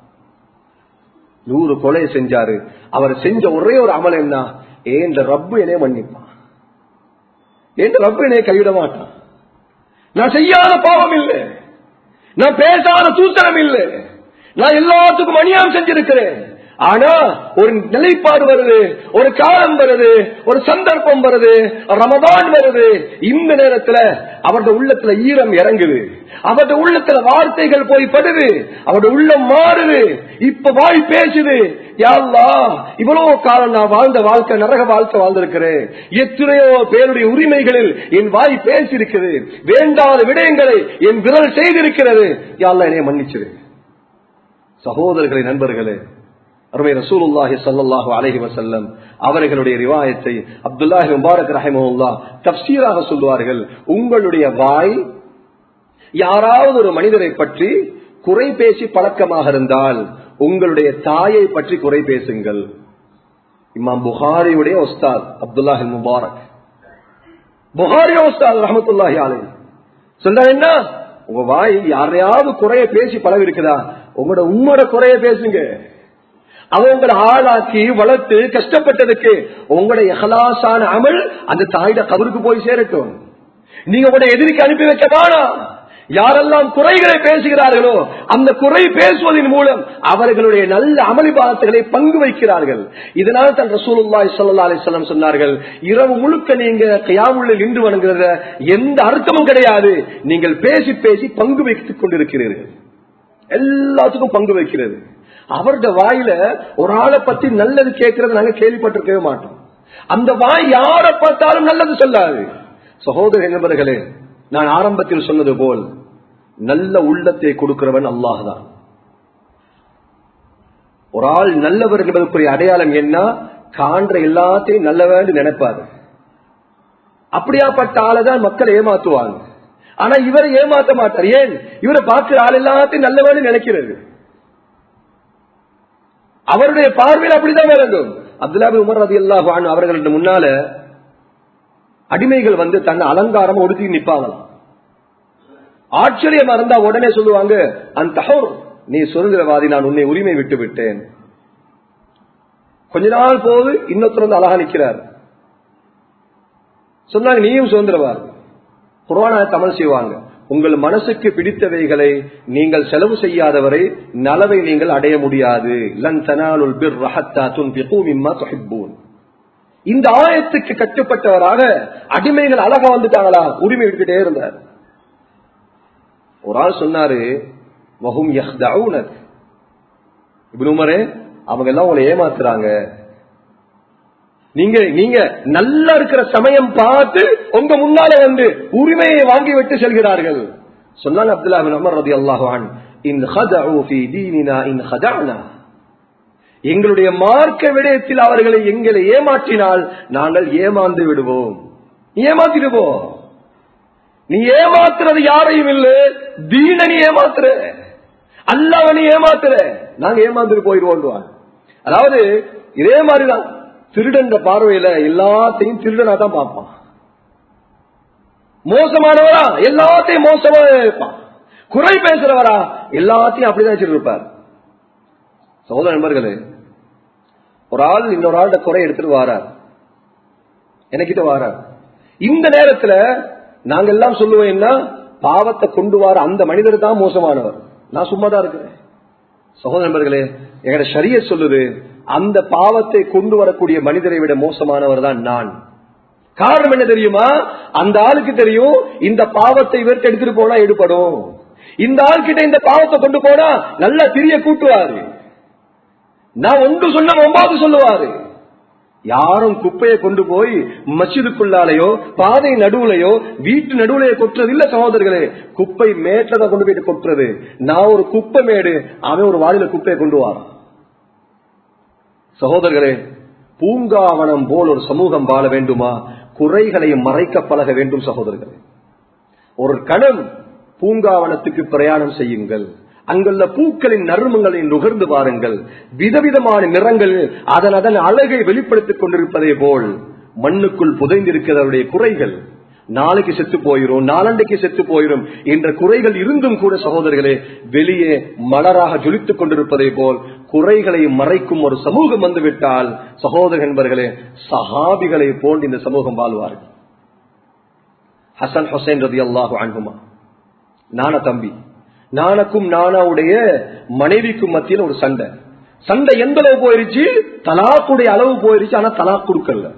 நூறு கொலை செஞ்சாரு அவர் செஞ்ச ஒரே ஒரு அமல் என்ன ஏன்ற ரப்பு என்னைய மன்னிப்பான் ஏன்ற ரப்பு என்னைய கைவிட மாட்டான் நான் செய்யாத பாவம் இல்லை நான் பேசாத தூத்தரம் இல்லை நான் எல்லாத்துக்கும் அநியாயம் செஞ்சிருக்கிறேன் ஆனா ஒரு நிலைப்பாடு வருது ஒரு காலம் வருது ஒரு சந்தர்ப்பம் வருது ரமதான் வருது இந்த நேரத்துல அவருடைய உள்ளத்துல ஈரம் இறங்குது அவருடைய உள்ளத்துல வார்த்தைகள் போய் படுது அவருடைய உள்ளம் மாறுது இப்ப வாய் பேசுது யாழ்லா இவ்வளவு காலம் நான் வாழ்ந்த வாழ்க்கை நரக வாழ்க்கை வாழ்ந்திருக்கிறேன் எத்தனையோ பேருடைய உரிமைகளில் என் வாய் பேசியிருக்கிறது வேண்டாத விடயங்களை என் விரல் செய்திருக்கிறது யாழ்லா என்னைய மன்னிச்சிரு சகோதரர்களே நண்பர்களே அருமை ரசூலுல்லாஹி சல்லாஹு அலஹி வசல்லம் அவர்களுடைய ரிவாயத்தை அப்துல்லாஹி முபாரக் ரஹிமுல்லா தப்சீராக சொல்லுவார்கள் உங்களுடைய வாய் யாராவது ஒரு மனிதரை பற்றி குறை பேசி பழக்கமாக இருந்தால் உங்களுடைய தாயை பற்றி குறை பேசுங்கள் இமாம் புகாரியுடைய ஒஸ்தாத் அப்துல்லாஹி முபாரக் புகாரி ஒஸ்தாத் ரஹமத்துல்லாஹி அலை சொல்ற என்ன உங்க வாய் யாரையாவது குறைய பேசி பழவி இருக்குதா உங்களோட உம்மோட குறைய பேசுங்க அவங்களை ஆளாக்கி வளர்த்து கஷ்டப்பட்டதுக்கு உங்களுடைய எஹலாசான அமல் அந்த தாயிட கபருக்கு போய் சேரட்டும் நீங்க உங்களுடைய எதிரிக்கு அனுப்பி வைக்க வேணாம் யாரெல்லாம் குறைகளை பேசுகிறார்களோ அந்த குறை பேசுவதன் மூலம் அவர்களுடைய நல்ல அமளிபாதத்துகளை பங்கு வைக்கிறார்கள் இதனால் தன் ரசூலுல்லாய் சல்லா அலிஸ்லாம் சொன்னார்கள் இரவு முழுக்க நீங்க கையாமுள்ள நின்று வணங்குறத எந்த அர்த்தமும் கிடையாது நீங்கள் பேசி பேசி பங்கு வைத்துக் கொண்டிருக்கிறீர்கள் எல்லாத்துக்கும் பங்கு வைக்கிறது அவருடைய வாயில ஒரு ஆளை பத்தி நல்லது கேட்கறது நாங்க கேள்விப்பட்டிருக்கவே மாட்டோம் அந்த வாய் யாரை பார்த்தாலும் நல்லது சொல்லாது சகோதர நண்பர்களே நான் ஆரம்பத்தில் சொன்னது போல் நல்ல உள்ளத்தை கொடுக்கிறவன் அல்லாஹ்தான் ஒரு ஆள் நல்லவர் என்பதற்குரிய அடையாளம் என்ன காண்ற எல்லாத்தையும் நல்லவன் நினைப்பாரு அப்படியாப்பட்ட ஆளைதான் மக்கள் ஏமாத்துவாங்க ஆனா இவரை ஏமாத்த மாட்டார் ஏன் இவரை பார்க்கிற ஆள் எல்லாத்தையும் நல்லவன் நினைக்கிறது அவருடைய பார்வையில் அப்படிதான் இறங்கும் அப்துல்லாபி உமர் ரதி அல்லாஹ் அவர்களுக்கு முன்னால அடிமைகள் வந்து தன்னை அலங்காரம் ஒடுத்தி நிப்பாங்களாம் ஆச்சரியம் இருந்தா உடனே சொல்லுவாங்க அந்த நீ சுதந்திரவாதி நான் உன்னை உரிமை விட்டு விட்டேன் கொஞ்ச நாள் போது இன்னொருத்தர் வந்து அழகா நிக்கிறார் சொன்னாங்க நீயும் சுதந்திரவாதி குரான தமிழ் செய்வாங்க உங்கள் மனசுக்கு பிடித்தவைகளை நீங்கள் செலவு செய்யாதவரை நலவை நீங்கள் அடைய முடியாது இந்த ஆயத்துக்கு கட்டுப்பட்டவராக அடிமைகள் அழகா வந்துட்டாங்களா உரிமை எடுத்துட்டே இருந்தார் ஒரு ஆள் சொன்னாரு வஹும் இப்படி அவங்க எல்லாம் உங்களை ஏமாத்துறாங்க நீங்க நீங்க நல்லா இருக்கிற சமயம் பார்த்து உங்க முன்னால வந்து உரிமையை வாங்கி விட்டு செல்கிறார்கள் சொன்னாங்க அப்துல்லா அமர் ரதி அல்லாஹான் எங்களுடைய மார்க்க விடயத்தில் அவர்களை எங்களை ஏமாற்றினால் நாங்கள் ஏமாந்து விடுவோம் ஏமாத்திடுவோம் நீ ஏமாத்துறது யாரையும் இல்ல தீன நீ ஏமாத்துற அல்லாவ நீ ஏமாத்துற நாங்க ஏமாந்துட்டு போயிடுவோம் அதாவது இதே மாதிரிதான் திருடன் பார்வையில எல்லாத்தையும் திருடனா தான் பார்ப்பான் மோசமானவரா எல்லாத்தையும் மோசமா இருப்பான் குறை பேசுறவரா எல்லாத்தையும் அப்படிதான் வச்சிருப்பார் சகோதர நண்பர்களே ஒரு ஆள் இன்னொரு ஆள்கிட்ட குறை எடுத்துட்டு வாரார் எனக்கிட்ட வாரார் இந்த நேரத்துல நாங்க எல்லாம் சொல்லுவோம் என்ன பாவத்தை கொண்டு வர அந்த மனிதர் தான் மோசமானவர் நான் சும்மா தான் இருக்கிறேன் சகோதர நண்பர்களே எங்கட சரிய சொல்லுது அந்த பாவத்தை கொண்டு வரக்கூடிய மனிதரை விட மோசமானவர் தான் நான் காரணம் என்ன தெரியுமா அந்த ஆளுக்கு தெரியும் இந்த பாவத்தை இவர்கிட்ட எடுத்துட்டு போனா எடுப்படும் இந்த ஆள்கிட்ட இந்த பாவத்தை கொண்டு போனா நல்லா திரிய கூட்டுவாரு நான் ஒன்று சொன்ன ஒன்பது சொல்லுவாரு யாரும் குப்பையை கொண்டு போய் மசிதுக்குள்ளாலேயோ பாதை நடுவுலையோ வீட்டு நடுவுலையோ கொட்டுறது இல்ல சகோதரர்களே குப்பை மேட்டதான் கொண்டு போயிட்டு கொட்டுறது நான் ஒரு குப்பை மேடு அவன் ஒரு வாளில குப்பையை கொண்டு வாரான் சகோதரர்களே பூங்காவனம் போல் ஒரு சமூகம் வாழ வேண்டுமா குறைகளை மறைக்க பழக வேண்டும் சகோதரர்களே ஒரு கணம் பூங்காவனத்துக்கு பிரயாணம் செய்யுங்கள் அங்குள்ள பூக்களின் நறுமங்களை நுகர்ந்து பாருங்கள் விதவிதமான நிறங்கள் அதன் அதன் அழகை வெளிப்படுத்திக் கொண்டிருப்பதே போல் மண்ணுக்குள் புதைந்திருக்கிறவருடைய குறைகள் நாளைக்கு செத்து போயிரும் நாளண்டைக்கு செத்து போயிரும் என்ற குறைகள் இருந்தும் கூட சகோதரர்களே வெளியே மலராக ஜொலித்துக் கொண்டிருப்பதை போல் குறைகளை மறைக்கும் ஒரு சமூகம் வந்துவிட்டால் சகோதரர் என்பர்களே சஹாபிகளை போன்று இந்த சமூகம் வாழ்வார்கள் ஹசன் ஹுசைன் ரதி அல்லாஹு அன்புமா நான தம்பி நானக்கும் நானாவுடைய மனைவிக்கும் மத்தியில் ஒரு சண்டை சண்டை எந்த அளவு போயிருச்சு தலாக்குடைய அளவு போயிருச்சு ஆனா தலாக் கொடுக்கல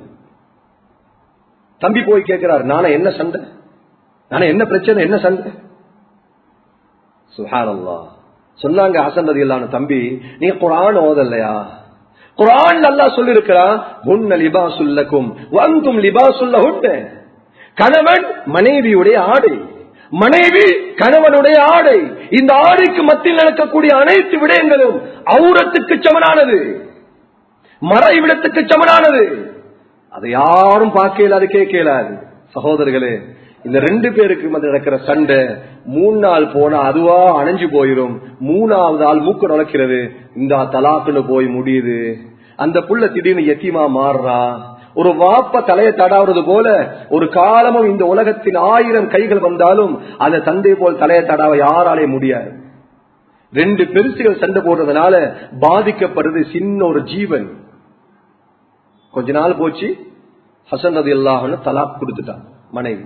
தம்பி போய் கேட்கிறார் நானே என்ன சண்டை நானே என்ன பிரச்சனை என்ன சண்டை சுஹானல்லா சொன்னாங்க ஹசன் ரதி அல்லான தம்பி நீங்க குரான் ஓதல்லையா குரான் நல்லா சொல்லிருக்கிறா உன்ன லிபாசுல்லக்கும் வந்தும் லிபாசுல்ல கணவன் மனைவியுடைய ஆடை மனைவி கணவனுடைய ஆடை இந்த ஆடைக்கு மத்தியில் நடக்கக்கூடிய அனைத்து விடயங்களும் அவுரத்துக்கு சமனானது மறைவிடத்துக்கு சமனானது அதை யாரும் பார்க்கல அது கேட்கலாது சகோதரர்களே இந்த ரெண்டு பேருக்கு மத்திய நடக்கிற சண்டை மூணு நாள் போனா அதுவா அணைஞ்சு போயிரும் மூணாவது ஆள் மூக்கு நுழைக்கிறது இந்த தலாக்குன்னு போய் முடியுது அந்த புள்ள திடீர்னு எத்தியமா மாறுறா ஒரு வாப்ப தலையை தடாவுறது போல ஒரு காலமும் இந்த உலகத்தின் ஆயிரம் கைகள் வந்தாலும் அந்த தந்தை போல் தலையை தடாவ யாராலே முடியாது ரெண்டு பெருசுகள் சண்டை போடுறதுனால பாதிக்கப்படுறது சின்ன ஒரு ஜீவன் கொஞ்ச நாள் போச்சு ஹசன் ரதி அல்லாஹன்னு தலாக் கொடுத்துட்டான் மனைவி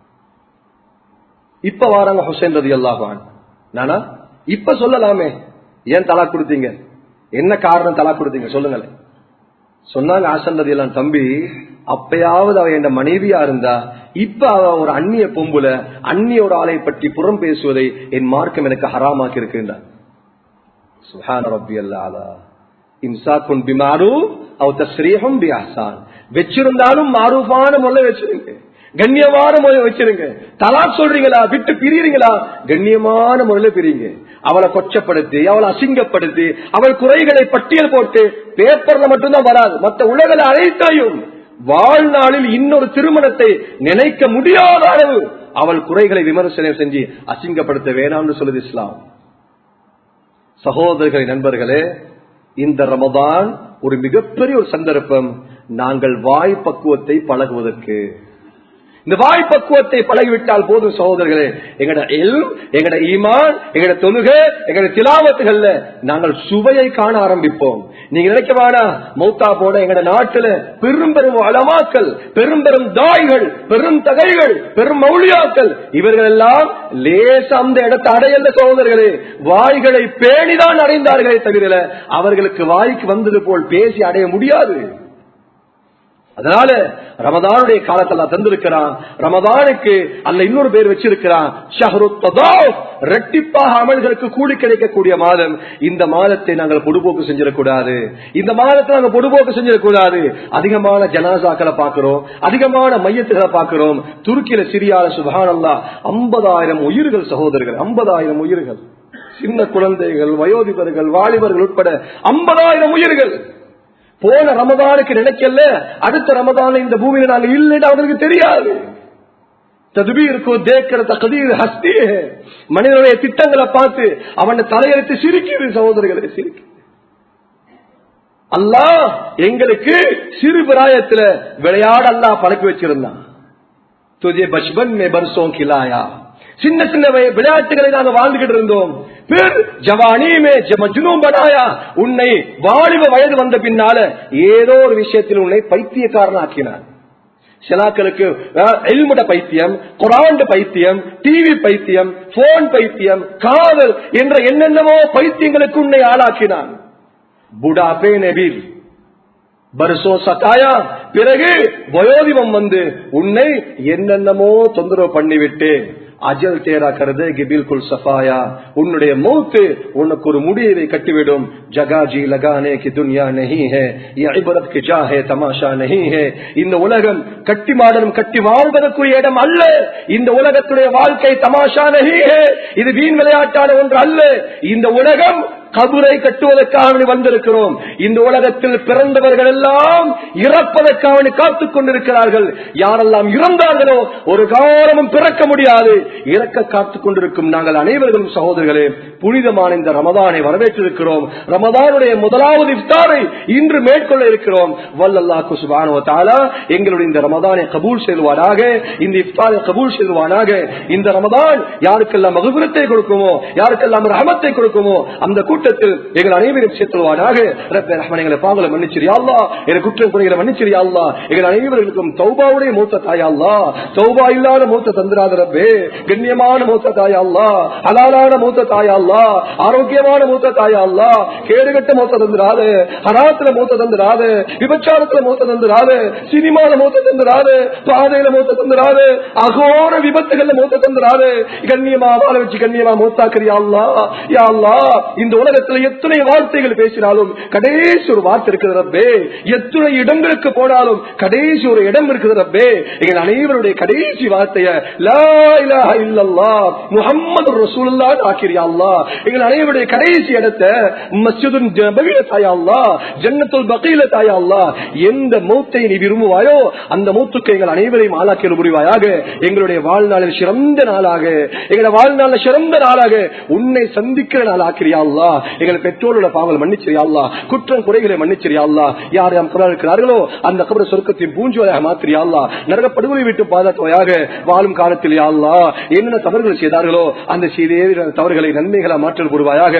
இப்ப வாராங்க ஹுசைன் ரதி அல்லாஹான் நானா இப்ப சொல்லலாமே ஏன் தலாக் கொடுத்தீங்க என்ன காரணம் தலாக் கொடுத்தீங்க சொல்லுங்களேன் சொன்னாங்க ஹசன் ரதி எல்லாம் தம்பி அப்பயாவது அவ என் மனைவியா இருந்தா இப்ப அவ ஒரு அந்நிய பொம்புல அந்நியோட ஆளை பற்றி புறம் பேசுவதை என் மார்க்கம் எனக்கு ஹராமாக்கி இருக்கின்றான் சுஹான ரப்பி அல்லாதா இம்சாக்குன் பிமாரு அவ தஸ்ரீகம் பி அஹ்சான் வச்சிருந்தாலும் மாரூஃபான முறையில் வச்சிருங்க கண்ணியமான முறையில் வச்சிருங்க தலாக் சொல்றீங்களா விட்டு பிரியறீங்களா கண்ணியமான முறையில பிரிங்க அவளை கொச்சப்படுத்தி அவளை அசிங்கப்படுத்தி அவள் குறைகளை பட்டியல் போட்டு பேப்பர்ல மட்டும்தான் வராது மற்ற உலகில் அனைத்தையும் வாழ்நாளில் இன்னொரு திருமணத்தை நினைக்க முடியாத அளவு அவள் குறைகளை விமர்சனம் செஞ்சு அசிங்கப்படுத்த வேணாம்னு சொல்லுது இஸ்லாம் சகோதரர்களை நண்பர்களே இந்த ரமதான் ஒரு மிகப்பெரிய ஒரு சந்தர்ப்பம் நாங்கள் வாய் பக்குவத்தை பழகுவதற்கு இந்த வாய் பக்குவத்தை பழகிவிட்டால் போதும் சகோதரர்களே எங்கட எல் எங்கட ஈமான் எங்கட தொழுகை எங்கட திலாவத்துகள்ல நாங்கள் சுவையை காண ஆரம்பிப்போம் நீங்க நினைக்க வேணா மௌத்தா போட எங்கட நாட்டுல பெரும் பெரும் அலமாக்கள் பெரும் பெரும் தாய்கள் பெரும் தகைகள் பெரும் மௌலியாக்கள் இவர்கள் எல்லாம் லேச அந்த இடத்தை அடையல்ல சகோதரர்களே வாய்களை பேணிதான் அடைந்தார்களே தவிர அவர்களுக்கு வாய்க்கு வந்தது போல் பேசி அடைய முடியாது அதனால ரமதானுடைய காலத்தில் தந்திருக்கிறான் ரமதானுக்கு அல்ல இன்னொரு பேர் வச்சிருக்கிறான் ரெட்டிப்பாக அமல்களுக்கு கூலி கிடைக்கக்கூடிய மாதம் இந்த மாதத்தை நாங்கள் பொடுபோக்கு செஞ்சிடக்கூடாது இந்த மாதத்தை நாங்கள் பொடுபோக்கு செஞ்சிடக்கூடாது அதிகமான ஜனாசாக்களை பார்க்கிறோம் அதிகமான மையத்துகளை பார்க்கிறோம் துருக்கியில சிரியால சுபானல்லா ஐம்பதாயிரம் உயிர்கள் சகோதரர்கள் ஐம்பதாயிரம் உயிர்கள் சின்ன குழந்தைகள் வயோதிபர்கள் வாலிபர்கள் உட்பட ஐம்பதாயிரம் உயிர்கள் போன ரமதானுக்கு நினைக்கல அடுத்த ரமதான இந்த பூமியில நாங்க இல்லைன்னு அவங்களுக்கு தெரியாது ததுபீர் கோ தேக்கிற தகதீர் ஹஸ்தி மனிதனுடைய திட்டங்களை பார்த்து அவன் தலையெடுத்து சிரிக்குது சகோதரர்களை சிரிக்கு அல்லா எங்களுக்கு சிறு பிராயத்துல விளையாட அல்லா பழக்கி வச்சிருந்தான் துஜே பச்பன் மே பர்சோம் கிலாயா சின்ன சின்ன விளையாட்டுகளை நாங்க வாழ்ந்துகிட்டு இருந்தோம் பிற ஜவானியுமே மஜ்னூம் பனாயா உன்னை வாலிப வயது வந்த பின்னால ஏதோ ஒரு விஷயத்தில் உன்னை பைத்தியக்காரன் ஆக்கினான் சிலாக்களுக்கு எல்முட பைத்தியம் குராண்டு பைத்தியம் டிவி பைத்தியம் போன் பைத்தியம் காதல் என்ற என்னென்னவோ பைத்தியங்களுக்கு உன்னை ஆளாக்கினான் புடாபே நபீர் பரிசோ சத்தாயா பிறகு வயோதிபம் வந்து உன்னை என்னென்னமோ தொந்தரவு பண்ணிவிட்டு அஜல் தேரா கருதேகி பில்குல் சஃபாயா உன்னுடைய மௌத்து உனக்கு ஒரு முடிவை கட்டிவிடும் ஜகாஜி லகானே கி துன்யா நஹி ஹே இபரத் கி ஜா ஹே தமாஷா நஹி ஹே இந்த உலகம் கட்டி மாடலும் கட்டி வாழ்வதற்குரிய இடம் அல்ல இந்த உலகத்துடைய வாழ்க்கை தமாஷா நஹி ஹே இது வீண் விளையாட்டான ஒன்று அல்ல இந்த உலகம் கபுரை கட்டுவதற்காக வேண்டி வந்திருக்கிறோம் இந்த உலகத்தில் பிறந்தவர்கள் எல்லாம் இறப்பதற்காக வேண்டி காத்துக் கொண்டிருக்கிறார்கள் யாரெல்லாம் இறந்தார்களோ ஒரு காலமும் பிறக்க முடியாது இறக்க காத்துக் கொண்டிருக்கும் நாங்கள் அனைவர்களும் சகோதரர்களே புனிதமான இந்த ரமதானை வரவேற்றிருக்கிறோம் ரமதானுடைய முதலாவது இஃப்தாரை இன்று மேற்கொள்ள இருக்கிறோம் வல்லல்லாஹு சுபானோ தாலா எங்களுடைய இந்த ரமதானை கபூல் செய்வாராக இந்த இஃப்தாரை கபூல் செய்வானாக இந்த ரமதான் யாருக்கெல்லாம் மகுபுரத்தை கொடுக்குமோ யாருக்கெல்லாம் ரஹமத்தை கொடுக்குமோ அந்த கூட்டத்தில் எங்கள் அனைவரும் சேர்த்துவானாக ரப்பே ரஹ்மான் எங்களை பாவங்களை மன்னிச்சிரியா அல்லா எங்கள் குற்றம் குறைகளை மன்னிச்சிரியா அல்லா எங்கள் அனைவர்களுக்கும் தௌபாவுடைய மூத்த தாயா அல்லா தௌபா இல்லாத மூத்த தந்திராத ரப்பே கண்ணியமான மூத்த தாயா அல்லா ஹலாலான மூத்த தாயா அல்லா ஆரோக்கியமான மூத்த தாயா அல்லா கேடுகட்ட மூத்த தந்திராது ஹராத்துல மூத்த தந்திராது விபச்சாரத்துல மூத்த தந்திராது சினிமால மூத்த தந்திராது பாதையில மூத்த தந்திராது அகோர விபத்துகள்ல மூத்த தந்திராது கண்ணியமா வாழ வச்சு கண்ணியமா மூத்தாக்கிறியா அல்லா யா அல்லா இந்த உலகத்துல எத்தனை வார்த்தைகள் பேசினாலும் கடைசி ஒரு வார்த்தை இருக்குது ரப்பே எத்தனை இடங்களுக்கு போனாலும் கடைசி ஒரு இடம் இருக்குது ரப்பே எங்கள் அனைவருடைய கடைசி வார்த்தைய லா இலாஹ இல்லல்லாஹ் முஹம்மது ரசூலுல்லாஹ் ஆக்கிறியா அல்லா எங்கள் அனைவருடைய கடைசி இடத்தை மஸ்ஜிதுன் ஜபீல தாயா அல்லா ஜன்னத்துல் பகீல தாயா அல்லா எந்த மூத்தை நீ விரும்புவாயோ அந்த மூத்துக்கு எங்கள் அனைவரையும் ஆளாக்கிய புரிவாயாக எங்களுடைய வாழ்நாளில் சிறந்த நாளாக எங்களுடைய வாழ்நாளில் சிறந்த நாளாக உன்னை சந்திக்கிற நாள் ஆக்கிறியா அல்லா எங்கள் பெற்றோரோட பாவங்கள் மன்னிச்சிரியா அல்லா குற்றம் குறைகளை மன்னிச்சிரியா அல்லா யார் யார் குரல் இருக்கிறார்களோ அந்த கபர சொர்க்கத்தின் பூஞ்சுவதாக மாத்திரியா அல்லா நரகப்படுகொலை விட்டு பாதுகாத்துவையாக வாழும் காலத்தில் யா அல்லா என்னென்ன தவறுகள் செய்தார்களோ அந்த செய்த தவறுகளை நன்மைகளா மாற்றல் புரிவாயாக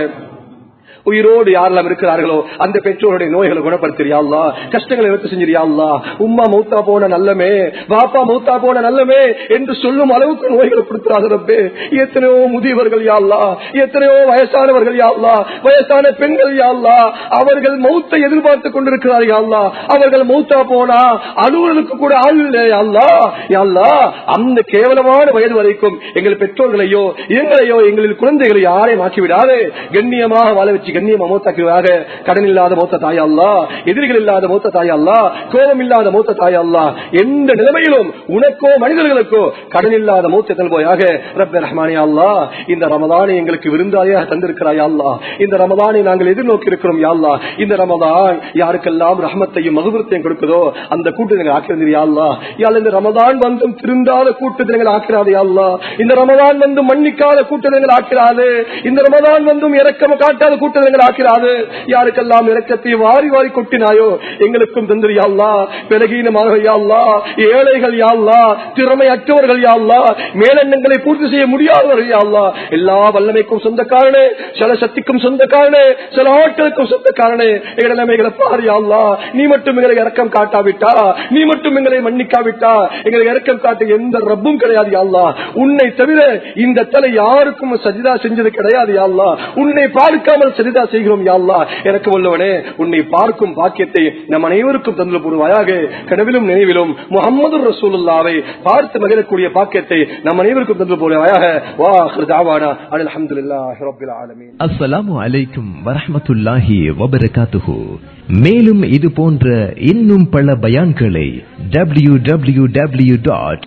உயிரோடு யாரெல்லாம் இருக்கிறார்களோ அந்த பெற்றோருடைய நோய்களை குணப்படுத்தியா கஷ்டங்களை எடுத்து செஞ்சிரியா உம்மா மௌத்தா போன நல்லமே பாப்பா மௌத்தா போன நல்லமே என்று சொல்லும் அளவுக்கு நோய்களை கொடுக்கிறாங்க எத்தனையோ முதியவர்கள் யாழ்லா எத்தனையோ வயசானவர்கள் யாழ்லா வயசான பெண்கள் யாழ்லா அவர்கள் மௌத்தை எதிர்பார்த்து கொண்டிருக்கிறார்கள் யாழ்லா அவர்கள் மௌத்தா போனா அலுவலுக்கு கூட ஆள் இல்லை யாழ்லா யாழ்லா அந்த கேவலமான வயது வரைக்கும் எங்கள் பெற்றோர்களையோ எங்களையோ எங்களின் குழந்தைகளை யாரையும் ஆக்கிவிடாது கண்ணியமாக வாழ வச்சு கண்ணியம் மௌத்தாக்குவாக கடன் இல்லாத மௌத்த தாயல்லா எதிரிகள் இல்லாத மௌத்த தாயல்லா கோபம் இல்லாத மௌத்த தாயல்லா எந்த நிலைமையிலும் உனக்கோ மனிதர்களுக்கோ கடன் இல்லாத மௌத்த தல்வோயாக ரப்ப ரஹ்மானே அல்லா இந்த ரமதானை எங்களுக்கு விருந்தாயாக தந்திருக்கிறாய் அல்லா இந்த ரமதானை நாங்கள் எதிர்நோக்கி இருக்கிறோம் யாழ்லா இந்த ரமதான் யாருக்கெல்லாம் ரஹமத்தையும் மகுபுரத்தையும் கொடுக்குதோ அந்த கூட்டத்தில் ஆக்கிருந்தீர் யாழ்லா யாழ் இந்த ரமதான் வந்தும் திருந்தாத கூட்டத்தில் ஆக்கிறாது யாழ்லா இந்த ரமதான் வந்து மன்னிக்காத கூட்டத்தில் ஆக்கிறாது இந்த ரமதான் வந்தும் இறக்கம் காட்டாத கூட்டத்தில் ஆக்கிறாது யாருக்கெல்லாம் இறக்கத்தை வாரி வாரி கொட்டினாயோ எங்களுக்கும் தந்திரி யாழ்லா பிறகீனமாக யாழ்லா ஏழைகள் யாழ்லா திறமை அற்றவர்கள் யாழ்லா மேலெண்ணங்களை பூர்த்தி செய்ய முடியாதவர்கள் யாழ்லா எல்லா வல்லமைக்கும் சொந்தக்காரனே சில சக்திக்கும் சொந்தக்காரனே சில ஆட்களுக்கும் சொந்தக்காரனே எங்கள் நிலைமைகளை பாரு யாழ்லா நீ மட்டும் எங்களை இறக்கம் காட்டாவிட்டா நீ மட்டும் எங்களை மன்னிக்காவிட்டா எங்களை இறக்கம் காட்ட எந்த ரப்பும் கிடையாது யாழ்லா உன்னை தவிர இந்த தலை யாருக்கும் சஜிதா செஞ்சது கிடையாது யாழ்லா உன்னை பார்க்காமல் சரிதா செய்கிறோம் யாழ்லா எனக்கு வல்லவனே உன்னை பார்க்கும் பாக்கியத்தை நம் அனைவருக்கும் தந்து போடுவாயாக கனவிலும் நினைவிலும் முகமது ரசூலுல்லாவை பார்த்து மகிழக்கூடிய பாக்கியத்தை நம் அனைவருக்கும் தந்து போடுவாயாக வா தாவானா அல்ஹம்துலில்லாஹி ரப்பில் ஆலமீன் அஸ்ஸலாமு அலைக்கும் வரஹ்மத்துல்லாஹி வபரகாத்துஹு மேலும் இது போன்ற இன்னும் பல பயான்களை W W W dot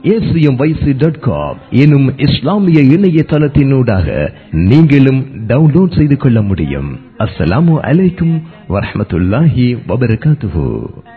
dot com எனும் இஸ்லாமிய இணையதளத்தினூடாக நீங்களும் டவுன்லோட் செய்து கொள்ள முடியும் அஸ்ஸலாமு அலைக்கும் வரஹ்மத்துல்லாஹி வபரகாத்துஹு